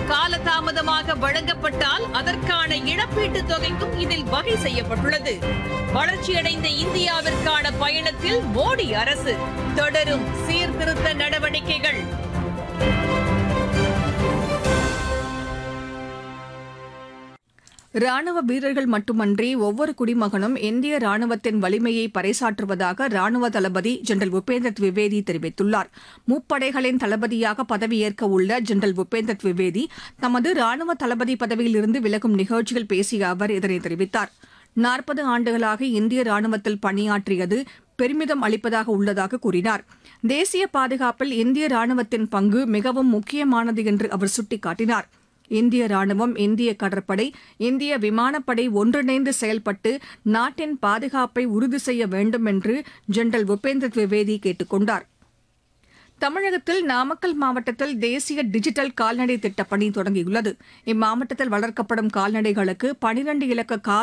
காலதாமதமாக வழங்கப்பட்டால் அதற்கான இழப்பீட்டுத் தொகைக்கும் இதில் வகை செய்யப்பட்டுள்ளது வளர்ச்சியடைந்த இந்தியாவிற்கான பயணத்தில் மோடி அரசு தொடரும் சீர்திருத்த நடவடிக்கைகள் ராணுவ வீரர்கள் மட்டுமன்றி ஒவ்வொரு குடிமகனும் இந்திய ராணுவத்தின் வலிமையை பறைசாற்றுவதாக ராணுவ தளபதி ஜெனரல் உபேந்திர திவிவேதி தெரிவித்துள்ளார் முப்படைகளின் தளபதியாக பதவியேற்க உள்ள ஜெனரல் உபேந்திர திவிவேதி தமது ராணுவ தளபதி பதவியிலிருந்து விலகும் நிகழ்ச்சியில் பேசிய அவர் இதனை தெரிவித்தார் நாற்பது ஆண்டுகளாக இந்திய ராணுவத்தில் பணியாற்றியது பெருமிதம் அளிப்பதாக உள்ளதாக கூறினார் தேசிய பாதுகாப்பில் இந்திய ராணுவத்தின் பங்கு மிகவும் முக்கியமானது என்று அவர் சுட்டிக்காட்டினார் இந்திய ராணுவம் இந்திய கடற்படை இந்திய விமானப்படை ஒன்றிணைந்து செயல்பட்டு நாட்டின் பாதுகாப்பை உறுதி செய்ய வேண்டும் என்று ஜெனரல் உபேந்திர திவிவேதி கேட்டுக் கொண்டார் தமிழகத்தில் நாமக்கல் மாவட்டத்தில் தேசிய டிஜிட்டல் கால்நடை திட்டப் பணி தொடங்கியுள்ளது இம்மாவட்டத்தில் வளர்க்கப்படும் கால்நடைகளுக்கு பனிரண்டு இலக்க கார்